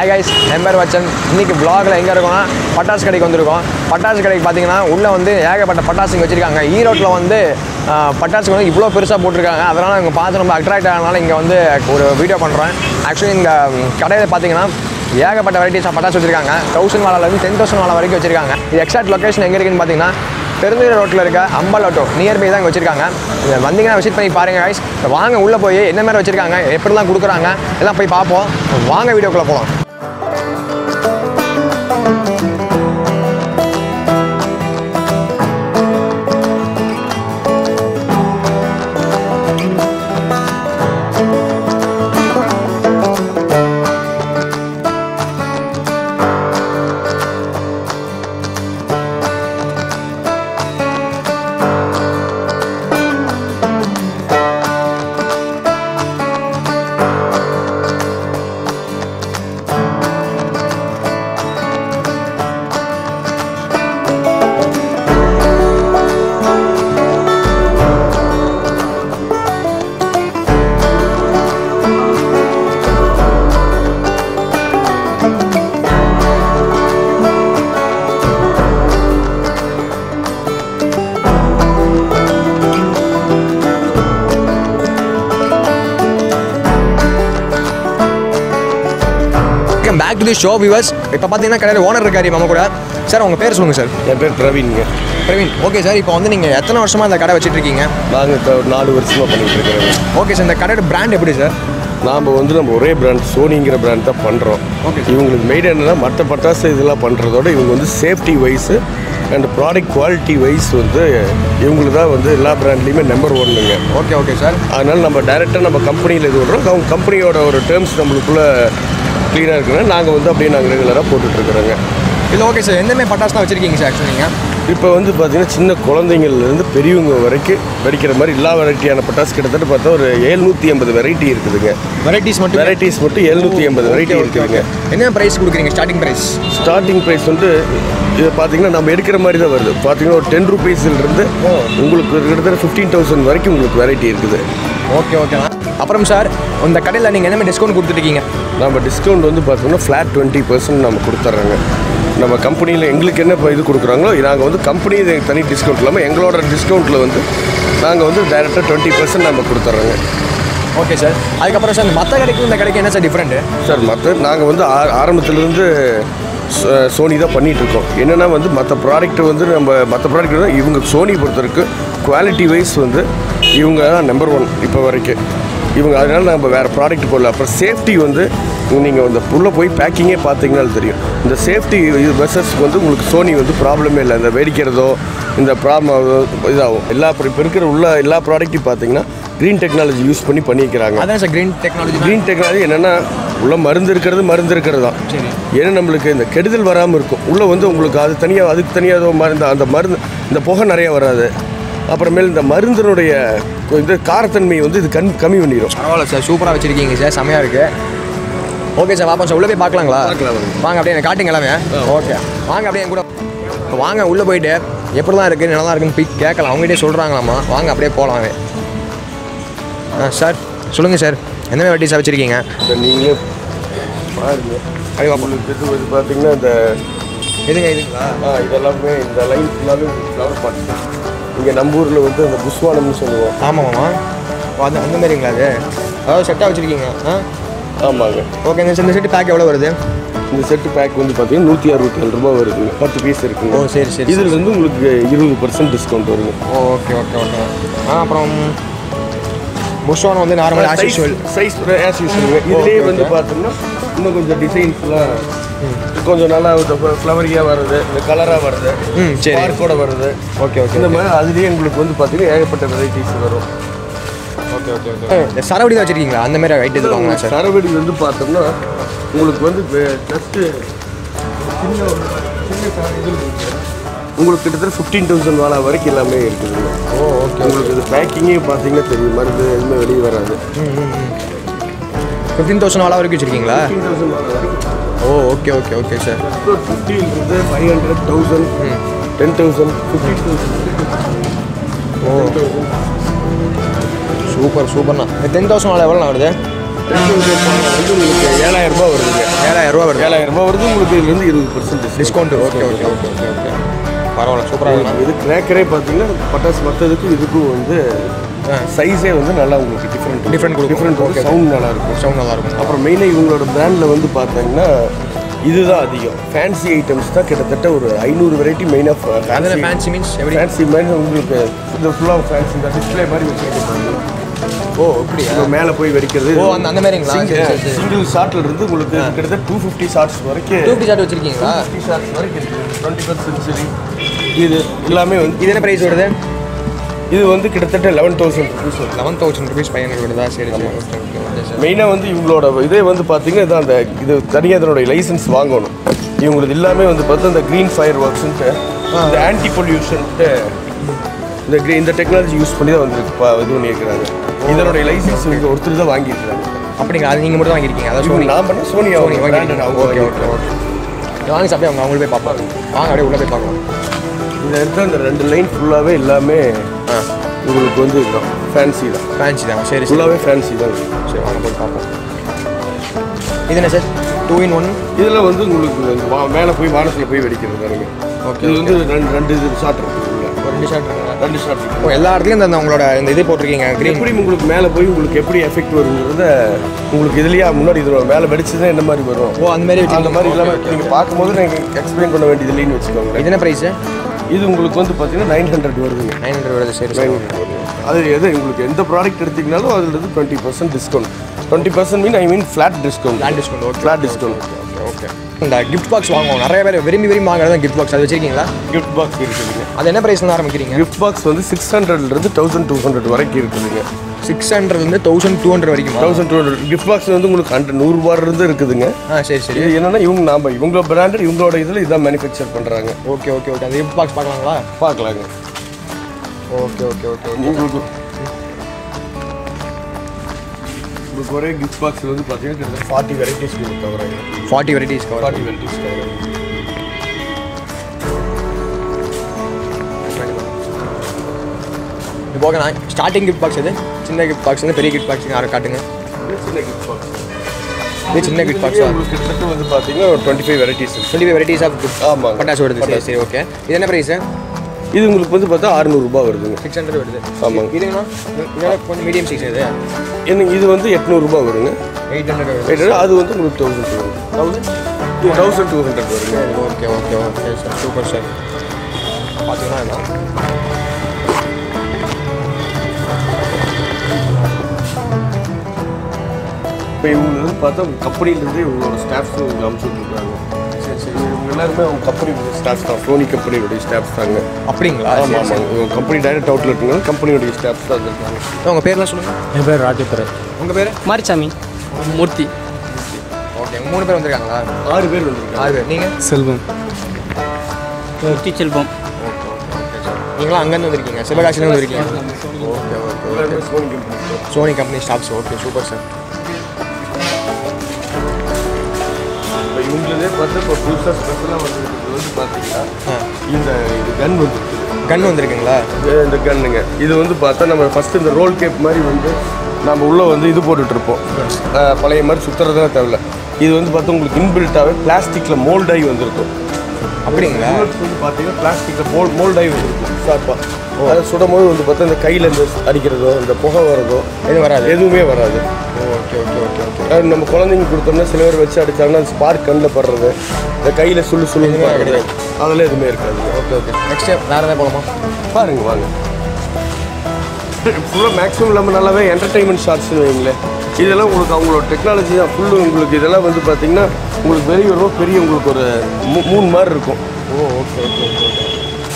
Hi guys என் பேர் வச்சன் இன்னைக்கு vlogல எங்கே இருக்கோம்னா பட்டாசு கடைக்கு வந்திருக்கோம் பட்டாசு கடைக்கு பார்த்தீங்கன்னா உள்ளே வந்து ஏகப்பட்ட பட்டாசு இங்கே வச்சுருக்காங்க ஈரோட்டில் வந்து ஆஹ், பட்டாசு வந்து இவ்வளோ பெருசாக போட்டிருக்காங்க அதனால் இங்கே பார்த்து ரொம்ப அட்ராக்ட் ஆனதுனால இங்கே வந்து ஒரு வீடியோ பண்ணுறேன் ஆக்சுவலி இந்த கடையில் பார்த்தீங்கன்னா ஏகப்பட்ட வெரைட்டிஸ் ஆஃப் பட்டாசு வச்சிருக்காங்க தௌசண்ட் வாலாலேருந்து டென் தௌசண்ட் வாலா வரைக்கும் வச்சிருக்காங்க இது எக்ஸாக்ட் லொகேஷன் எங்கே இருக்குன்னு பார்த்தீங்கன்னா பெருந்துறை ரோட்டில் இருக்க அம்பல் ஆட்டோ நியர்பை தான் இங்கே வச்சிருக்காங்க இதை வந்தீங்கன்னா விசிட் பண்ணி பாருங்க guys வாங்க உள்ளே போய் என்ன மாதிரி வச்சிருக்காங்க எப்படிலாம் கொடுக்குறாங்க எல்லாம் போய் பார்ப்போம் வாங்க வீடியோக்குள்ளே போகலாம் back to the show viewers இப்போ பார்த்தீங்கன்னா கடையில் ஓனர் இருக்காரு மாமா கூட சார் உங்கள் பேர் சொல்லுங்கள் சார் என் பேர் பிரவீன்ங்க பிரவீன் ஓகே சார் இப்போ வந்து நீங்கள் எத்தனை வருஷமாக இந்த கடை வச்சிட்டு இருக்கீங்க நாங்கள் இப்போ ஒரு நாலு வருஷமாக பண்ணிட்டு இருக்கிறோங்க ஓகே சார் இந்த கடையோட பிராண்ட் எப்படி சார் நாம் வந்து நம்ம ஒரே பிராண்ட் சோனிங்கிற பிராண்ட் தான் பண்ணுறோம் Okay. இவங்களுக்கு மெயின் என்னன்னா மற்ற பட்டாசு இதெல்லாம் பண்ணுறதோட இவங்க வந்து safety wise and product quality wise வந்து இவங்களுக்கு தான் வந்து எல்லா பிராண்ட்லேயுமே நம்பர் ஒன்றுங்க ஓகே ஓகே சார் அதனால் நம்ம டைரெக்டாக நம்ம கம்பெனியில் இது விடுறோம் அவங்க கம்பெனியோட ஒரு டேர்ம்ஸ் நம்மளுக்குள்ளே க்ளீனாக இருக்குன்னா நாங்கள் வந்து அப்படியே நாங்கள் ரெகுலராக போட்டுட்ருக்குறோங்க இல்லை ஓகே சார் எந்தமாதிரி பட்டாசு தான் வச்சிருக்கீங்க சார் ஆக்சுவலி நீங்கள் இப்போ வந்து பார்த்தீங்கன்னா சின்ன குழந்தைங்கள்லேருந்து பெரியவங்க வரைக்கும் வெடிக்கிற மாதிரி எல்லா வெரைட்டியான பட்டாசு கிட்டத்தட்ட பார்த்தா ஒரு எழுநூற்றி எண்பது வெரைட்டி இருக்குதுங்க வெரைட்டிஸ் மட்டும் வெரைட்டிஸ் மட்டும் எழுநூற்றி எண்பது வெரைட்டி இருக்குதுங்க என்ன ப்ரைஸ் கொடுக்குறீங்க ஸ்டார்டிங் ப்ரைஸ் ஸ்டார்டிங் ப்ரைஸ் வந்து இது பார்த்தீங்கன்னா நம்ம எடுக்கிற மாதிரி தான் வருது பார்த்தீங்கன்னா ஒரு டென் ருபீஸ்லேருந்து உங்களுக்கு கிட்டத்தட்ட ஃபிஃப்டீன் தௌசண்ட் வரைக்கும் உங்களுக்கு வெரைட்டி இருக்குது ஓகே ஓகேண்ணா அப்புறம் சார் இந்த கடையில் நீங்கள் என்ன டிஸ்கவுண்ட் கொடுத்துருக்கீங்க நம்ம டிஸ்கவுண்ட் வந்து பார்த்தோம்னா ஃப்ளாட் டுவெண்ட்டி பர்சன்ட் நம்ம கொடுத்துட்றாங்க நம்ம கம்பெனியில் எங்களுக்கு என்ன இப்போ இது கொடுக்குறாங்களோ நாங்கள் வந்து கம்பெனி தனி டிஸ்கவுண்ட் இல்லாமல் எங்களோட டிஸ்கவுண்ட்டில் வந்து நாங்கள் வந்து டைரெக்டாக டுவெண்ட்டி பர்சன்ட் நம்ம கொடுத்துட்றோங்க ஓகே சார் அதுக்கப்புறம் சார் மற்ற கடைக்கும் இந்த கடைக்கு என்ன சார் டிஃப்ரெண்ட்டு சார் மற்ற நாங்கள் வந்து ஆ- ஆரம்பத்திலிருந்து சோ- சோனி தான் பண்ணிட்டு இருக்கோம் என்னென்னா வந்து மற்ற ப்ராடக்ட் வந்து நம்ம மற்ற ப்ராடக்ட் தான் இவங்க சோனி பொறுத்தவரைக்கும் குவாலிட்டி வைஸ் வந்து இவங்க தான் நம்பர் ஒன் இப்போ வரைக்கும் இவங்க அதனால நம்ம வேறு ப்ராடக்ட் போடல அப்புறம் சேஃப்டி வந்து நீங்கள் இந்த உள்ளே போய் பேக்கிங்கே பார்த்தீங்கன்னா தெரியும் இந்த சேஃப்டி இது மெசர்ஸ்க்கு வந்து உங்களுக்கு சோனி வந்து ப்ராப்ளமே இல்லை இந்த வெடிக்கிறதோ இந்த ப்ராப்ளம் இதாகும் எல்லா இப்போ இருக்கிற உள்ள எல்லா ப்ராடக்ட்டையும் பார்த்தீங்கன்னா க்ரீன் டெக்னாலஜி யூஸ் பண்ணி பண்ணிக்கிறாங்க அதான் sir green technology green technology என்னென்னா உள்ள மருந்து இருக்கிறது மருந்து இருக்கிறது தான் சரி. ஏன்னா நம்மளுக்கு இந்த கெடுதல் வராமல் இருக்கும் உள்ளே வந்து உங்களுக்கு அது தனியாக அதுக்கு தனியாக மருந்து அந்த மருந்து இந்த புகை நிறைய வராது அப்புறமேல் இந்த மருந்தினுடைய இது காரத்தன்மை வந்து இது கண் கம்மி பண்ணிடும் பரவாயில்ல சார் சூப்பராக வச்சிருக்கீங்க சார் செமையாக இருக்கு ஓகே சார் பாப்போம் சார் உள்ளே போய் பார்க்கலாங்களா பார்க்கலாம் வாங்க. வாங்க அப்படியே எனக்கு காட்டுங்க எல்லாமே ஓகே வாங்க அப்படியே என் கூட இப்போ வாங்க உள்ளே போயிட்டு எப்படிலாம் இருக்குது நல்லா இருக்குன்னு போய் கேட்கலாம் அவங்ககிட்டே சொல்கிறாங்களாம்மா வாங்க அப்படியே போகலாம் ஆ சார் சொல்லுங்கள் சார் எந்த மாதிரி வெட்டி சார் வச்சுருக்கீங்க இப்போ நீங்களே பாருங்க அப்படியே பார்ப்போம் உங்களுக்கு இது வந்து பார்த்தீங்கன்னா இந்த எதுங்க இதுங்களா ஆ, இதெல்லாமே இந்த லைன் ஃபுல்லாகவே ஃப்ளவர் பாட்டு இங்கே நம்ம ஊரில் வந்து அந்த புஷ்வானம்னு சொல்லுவோம் ஆமாம்மா அந்த அந்த மாதிரிங்களா அது அதாவது செட்டாக வச்சுருக்கீங்க ஆ ஆமாங்க ஓகே இந்த இந்த செட்டு பேக் எவ்வளோ வருது இந்த செட்டு பேக் வந்து பார்த்தீங்கன்னா நூற்றி அறுபத்தி ஏழு ரூபா வருதுங்க பத்து பீஸ் இருக்குங்க ஓ சரி சரி இதுல இருந்து உங்களுக்கு இருபது பர்சன்ட் டிஸ்கவுண்ட் வருங்க ஓ ஓகே ஓகே ஓகே ஆ அப்புறம் புஷ்வான் வந்து normal as usual size as usual இதுலேயே வந்து பார்த்தோம்னா இன்னும் கொஞ்சம் டிசைன்ஸ்லாம் கொஞ்சம் நல்லா ஃப்ளவரியாக வருது இந்த கலராக வருது ம் சரி பார்க்கோட வருது ஓகே ஓகே இந்த மாதிரி அதுலேயே உங்களுக்கு வந்து பார்த்தீங்கன்னா ஏகப்பட்ட வெரைட்டிஸ் வரும் ஓகே ஓகே ஓகே இந்த சரவடி தான் வச்சிருக்கீங்களா அந்த மாதிரி ஐட்டு எதுவாங்களா சார் சரவெடி வந்து பார்த்தோம்னா உங்களுக்கு வந்து ஜஸ்ட்டு சின்ன ஒரு சின்ன சர- இது இருக்கு. உங்களுக்கு கிட்டத்தட்ட ஃபிஃப்டீன் தௌசண்ட் வாலா வரைக்கும் எல்லாமே இருக்குதுங்க ஓ ஓகே உங்களுக்கு இது பேக்கிங்கே பார்த்தீங்கன்னா தெரியும் மருந்து எதுவுமே வெளியே வராது ஃபிஃப்டீன் தௌசண்ட் வாலா வரைக்கும் வச்சிருக்கீங்களா ஃபிஃப்டீன் தௌசண்ட் வாலா வரைக்கும் oh okay okay okay sir fifteen இருந்து five hundred thousand ten thousand fifteen thousand oh super சூப்பர்ண்ணா டென் தௌசண்ட் வாலா எவ்வளோ வருது வந்து உங்களுக்கு ஏழாயிரம் ரூபாய் வருதுங்க ஏழாயிரம் ரூபா வருது ஏழாயிரம் ரூபாய் வருது உங்களுக்கு இதுலேருந்து இருபது percent discount okay okay okay okay okay பரவாயில்ல சூப்பராக இருக்கு இது கிராக்கரே பார்த்தீங்கன்னா பட்டாசு மற்றதுக்கும் இதுக்கும் வந்து சைஸே வந்து நல்லா உங்களுக்கு டிஃப்ரெண்ட் Different கொடுக்கும். Different Okay. சவுண்ட் நல்லா இருக்கும் சவுண்ட் நல்லா இருக்கும் அப்புறம் மெயினாக இவங்களோட பிராண்டில் வந்து பார்த்தீங்கன்னா இதுதான் அதிகம் ஃபேன்சி ஐட்டம்ஸ் தான் கிட்டத்தட்ட ஒரு ஐநூறு வெரைட்டி மெயினாக அதில் ஃபேன்சி மீன்ஸ் எப்படி ஃபேன்சி மாதிரி உங்களுக்கு இந்த ஃபுல்லாக ஃபேன்சி இந்த டிஸ்பிளே மாதிரி வச்சுருக்காங்க ஓ அப்படியா இப்போ மேலே போய் வெடிக்கிறது ஓ, அந்த- அந்த மாதிரிங்களா? சரி, சரி, சரி. சிங்கிள் ஷாட்ல இருந்து உங்களுக்கு கிட்டத்தட்ட டூ ஃபிஃப்டி ஷார்ட்ஸ் வரைக்கும் டூ சாட் வச்சிருக்கீங்களா ஃபிஃப்டி ஷார்ட்ஸ் வரைக்கும் இருக்குது டுவெண்ட்டி ஃபஸ்ட் சென்ச்சுரி இது எல்லாமே வந்து இது என்ன ப்ரைஸ் வருது இது வந்து கிட்டத்தட்ட லெவன் தௌசண்ட் ருபீஸ் வரும் லெவன் தௌசண்ட் ருபீஸ் பையன் வருதா சரி சரி ஓகே ஓகே ஓகே சார் மெயினாக வந்து இவங்களோட இதே வந்து பார்த்தீங்கன்னா இதான் அந்த இது தனியாக இதனுடைய லைசன்ஸ் வாங்கணும் இவங்களுக்கு எல்லாமே வந்து பார்த்தா இந்த க்ரீன் ஃபயர் ஒர்க்ஸ்ன்ட்டு இந்த ஆன்டி பொல்யூஷன்ட்டு இந்த green- இந்த டெக்னாலஜி யூஸ் பண்ணி தான் வந்துருக்கு பா- இது பண்ணியிருக்கிறாங்க இதனுடைய லைசன்ஸ் இவங்க ஒருத்தர் தான் வாங்கியிருக்கிறாங்க அப்படிங்களா அது நீங்கள் மட்டும் வாங்கியிருக்கீங்க அதான் இவங்க சோனி நான் பண்ண சோனி சோனி அவங்க branded வாங்கியிருக்கீங்க அவங்க ஓகே ஓகே ஓகே வாங்க சாப்பிட்டு அவங்க அவங்களே போய் பார்ப்பாங்க வாங்க அப்படியே உள்ளே போய் பார்க்கலாம் இந்த இடத்துல இந்த ரெண்டு லைன் ஃபுல்லாகவே எல்லாமே ஆ உங்களுக்கு வந்து இதுதான் ஃபேன்சி தான் ஃபேன்சி தான் சரி சரி ஃபுல்லாகவே ஃபேன்சி தான் சரி வாங்க போய் பார்ப்போம் இது என்ன சார் டூ இன் ஒன் இதில் வந்து உங்களுக்கு இந்த வா- மேலே போய் வானத்தில் போய் வெடிக்கிறது பாருங்க Okay, இது வந்து ரெண்டு ரெண்டு இது ஷாட் இருக்கு உள்ள. ஒரு ரெண்டு ஷாட் இருக்குங்களா ரெண்டு ஷாட் இருக்கு ஓ எல்லா இடத்துலையும் இந்த- இந்த உங்களோட இந்த இது போட்டிருக்கீங்க க்ரீன் எப்படி உங்களுக்கு மேலே போய் உங்களுக்கு எப்படி எஃபெக்ட் வருங்கிறத உங்களுக்கு இதுலயா முன்னாடி இது மேலே வெடிச்சதுன்னா என்ன மாதிரி வரும் ஓ அந்த மாதிரி அந்த மாதிரி இல்லாமல் நீங்கள் பார்க்கும்போது நீங்கள் எக்ஸ்பிளைன் பண்ண வேண்டியது இல்லைன்னு வச்சுக்கோங்களேன் இது என்ன ப்ரைஸு இது உங்களுக்கு வந்து பார்த்தீங்கன்னா நைன் ஹண்ட்ரட் வருதுங்க நைன் ஹண்ட்ரட் வருது சரி சரி அது எது உங்களுக்கு எந்த ப்ராடக்ட் எடுத்தீங்கனாலும் அதுல இருந்து twenty percent discount twenty percent mean I mean flat discount flat discount okay flat discount okay okay இந்த கிஃப்ட் பாக்ஸ் வாங்குவோம் நிறைய பேர் விரும்பி விரும்பி வாங்குறது கிஃப்ட் பாக்ஸ் அது வச்சிருக்கீங்களா கிஃப்ட் பாக்ஸ் இருக்குதுங்க அது என்ன ப்ரைஸ்ல ஆரம்பிக்கிறீங்க கிஃப்ட் பாக்ஸ் வந்து சிக்ஸ் ஹண்ட்ரட்லேருந்து தௌசண்ட் டூ ஹண்ட்ரட் வரைக்கும் இருக்குதுங்க சிக்ஸ் ஹண்ட்ரட்லேருந்து தௌசண்ட் டூ ஹண்ட்ரட் வரைக்கும் thousand two hundred gift box வந்து உங்களுக்கு ஹண்ட்ரட் நூறுரூபாயிலிருந்து இருக்குதுங்க ஆ சரி சரி இது என்னன்னா இவங்க நாம இவங்களோட பிராண்டட் இவங்களோட இதில் இதான் மேனுஃபேக்சர் பண்ணுறாங்க ஓகே ஓகே ஓகே அந்த கிஃப்ட் பாக்ஸ் பார்க்கலாங்களா பார்க்கலாங்க ஓகே ஓகே ஓகே ஓகே உங்களுக்கு உங்களுக்கு ஒரே கிஃப்ட் பாக்ஸ் வந்து பார்த்தீங்கன்னா கிட்டத்தட்ட ஃபார்ட்டி வெரைட்டிஸ் உங்களுக்கு கவராங்க forty varieties cover forty varieties கவராங்க இது போக நான் ஸ்டார்டிங் கிஃப்ட் பாக்ஸ் இது சின்ன கிஃப்ட் பாக்ஸ் வந்து பெரிய கிஃப்ட் பாக்ஸ் யாரை காட்டுங்க சின்ன கிஃப்ட் பாக்ஸ் இது சின்ன கிஃப்ட் பாக்ஸா உங்களுக்கு கிட்டத்தட்ட வந்து பார்த்தீங்கன்னா ஒரு twenty five varieties twenty five varieties of gift ஆமாங்க. பட்டாசு வருது சரி சரி ஓகே இது என்ன ப்ரைஸு இது உங்களுக்கு வந்து பார்த்தா அறுநூறுபா வருதுங்க சிக்ஸ் ஹண்ட்ரட் வருது ஆமாங்க. இதுங்கண்ணா இதெல்லாம் கொஞ்சம் மீடியம் சைஸ் இது எனக்கு இது வந்து எட்நூறுபா வருங்க எயிட் ஹண்ட்ரட் வருது Right, அது வந்து உங்களுக்கு thousand two hundred thousand two thousand two hundred வருங்க okay okay okay sir super sir பார்த்தீங்கன்னா இதான் இப்போ இவங்க வந்து பார்த்தா உங்கள் கம்பெனிலேருந்து இவங்களோட ஸ்டாஃப்ஸ் உங்களுக்கு அனுப்பிச்சு விட்ருக்காங்க சரி சரி இவங்க எல்லாருமே அவங்க கம்பெனி ஸ்டாஃப்ஸ் தான் சோனி கம்பெனியோடைய ஸ்டாஃப்ஸ் தாங்க அப்படிங்களா ஆமாம் சரி, சரி. ஆமாங்க இவங்க கம்பெனி டைரக்ட் அவுட்ல இருக்குங்க கம்பெனியோடைய ஸ்டாஃப்ஸ் தான் இருக்காங்க உங்கள் பேர்லாம் சொல்லுங்கள் என் பேர் ராஜேந்திரன் உங்கள் பேர் மாரிசாமி மூர்த்தி ஓகே உங்க மூணு பேர் வந்திருக்காங்களா ஆறு பேர் வந்திருக்காங்க ஆறு பேர் நீங்கள் செல்வம் மூர்த்தி செல்வம் நீங்களாம் அங்கேருந்து வந்திருக்கீங்க சிவகாசிலேருந்து வந்திருக்கீங்க ஓகே ஓகே எல்லாருமே Sony company Sony company staffs okay super sir இப்போ இவங்களதே பார்த்து இப்போ புதுசாக ஸ்பெஷலாக வந்துருக்கிறது வந்து பார்த்தீங்கன்னா ஆ இந்த இது கன் வந்துருக்குது கன் வந்திருக்குங்களா இது இந்த கன்னுங்க இது வந்து பார்த்தா நம்ம ஃபஸ்ட்டு இந்த ரோல் கேப் மாதிரி வந்து நம்ம உள்ளே வந்து இது போட்டுட்டு இருப்போம் அஹ் பழைய மாதிரி சுற்றுறதுனா தேவையில்ல இது வந்து பார்த்தா உங்களுக்கு இன்பில்ட்டாகவே பிளாஸ்டிக்கில் மோல்டாகி வந்திருக்கும் அப்படிங்களா புல்லட்ஸ் வந்து பார்த்தீங்கன்னா பிளாஸ்டிக்கில் மோல் மோல்டாகி வந்திருக்கும் ஷார்ப்பாக அதை சுடும் போது வந்து பார்த்தா இந்த கையில் இந்த அடிக்கிறதோ இந்த புகை வரதோ எதுவும் வராது எதுவுமே வராது ஓகே ஓகே ஓகே ஓகே அது நம்ம குழந்தைங்க கொடுத்தோம்னா சில பேர் வச்சு அடிச்சாங்கன்னா அந்த ஸ்பார்க் கண்ணில் படுறது இந்த கையில் சுள்ளு சுள்ளு எதுவுமே படுறது அதெல்லாம் எதுவுமே இருக்காது ஓகே ஓகே நெக்ஸ்ட் வேறு எதாவது போகலாமா பாருங்க வாங்க ஃபுல்லாக மேக்ஸிமம் நம்ம நல்லாவே என்டர்டைன்மெண்ட் ஷார்ட்ஸ்னு வைங்களேன் இதெல்லாம் உங்களுக்கு அவங்களோட டெக்னாலஜி தான் ஃபுல்லு உங்களுக்கு இதெல்லாம் வந்து பார்த்தீங்கன்னா உங்களுக்கு பெரிய ஒரு பெரிய உங்களுக்கு ஒரு மூ- மூணு மாதிரி இருக்கும் oh okay okay okay okay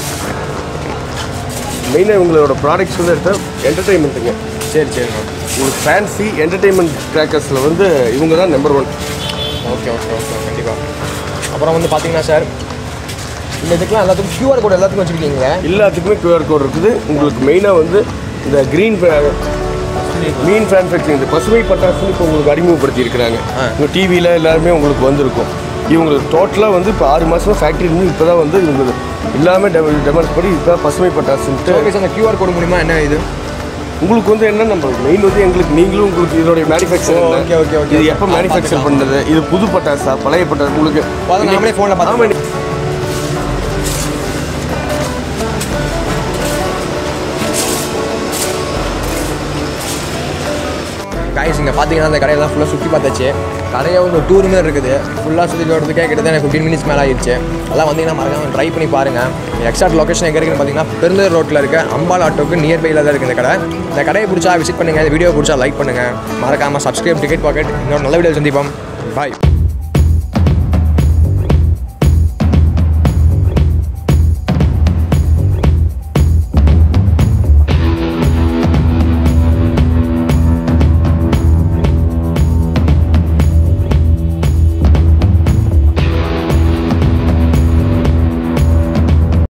மெயினாக இவங்களோட ப்ராடக்ட்ஸ் வந்து எடுத்தால் என்டர்டைன்மெண்ட்டுங்க சரி சரிண்ணா உங்களுக்கு ஃபேன்சி என்டர்டைன்மெண்ட் கிராக்கர்ஸில் வந்து இவங்க தான் number one okay okay okay கண்டிப்பாக அப்புறம் வந்து பார்த்தீங்கன்னா சார் இந்த இதுக்கெலாம் எல்லாத்துக்கும் QR கோட் எல்லாத்துக்கும் வச்சுருக்கீங்க எல்லாத்துக்குமே கியூஆர் கோட் இருக்குது உங்களுக்கு மெயினாக வந்து இந்த க்ரீன் க்ரீன் மேனுஃபேக்சரிங் இந்த பசுமை பட்டாசுன்னு இப்போ உங்களுக்கு அறிமுகப்படுத்தி இருக்கிறாங்க ஆ. உங்கள் டிவியில் எல்லாருமே உங்களுக்கு வந்திருக்கும் இவங்களுக்கு டோட்டலாக வந்து இப்போ ஆறு மாதமாக ஃபேக்ட்ரி இருந்து இப்போ தான் வந்து இவங்களுக்கு எல்லாமே டெவல் டெவலப் பண்ணி இப்போ பசுமை பட்டாசுன்ட்டு ஓகே சார் அந்த QR கோட் மூலிமா என்ன இது உங்களுக்கு வந்து என்ன நம்ம மெயின் வந்து எங்களுக்கு நீங்களும் உங்களுக்கு இதோடைய manufacture oh, okay, okay, okay. இது எப்போ ஆ, மேனுஃபேக்சர் பார்த்துக்கலாம். பண்ணது இது புது பட்டாசா பழைய பட்டாசு உங்களுக்கு அதை நாமளே phone ல பார்த்துக்கலாம். ஆமா, காய்ஸ் இங்கே பார்த்தீங்கன்னா அந்த கடையெல்லாம் ஃபுல்லாக சுற்றி பார்த்தாச்சு கடையை ஒரு டூர் மாதிரி இருக்குது ஃபுல்லாக சுற்றி வரதுக்கே கிட்டத்தட்ட ஃபிஃப்டீன் மினிட்ஸ் மேலே ஆயிடுச்சு அதெல்லாம் வந்தீங்கன்னா மறக்காம ட்ரை பண்ணி பாருங்கள் எக்ஸாக்ட் லொக்கேஷன் எங்கே இருக்குன்னு பார்த்தீங்கன்னா பெருந்தூர் ரோட்டில் இருக்க அம்பாள் ஆட்டோக்கு நியர்பையில் தான் இருக்குது இந்த கடை இந்த கடையை பிடிச்சா விசிட் பண்ணுங்கள் இந்த வீடியோ பிடிச்சா லைக் பண்ணுங்கள் மறக்காமல் சப்ஸ்கிரைப் டிக்கெட் பாக்கெட் இன்னொரு நல்ல வீடியோ சந்திப்போம் பாய்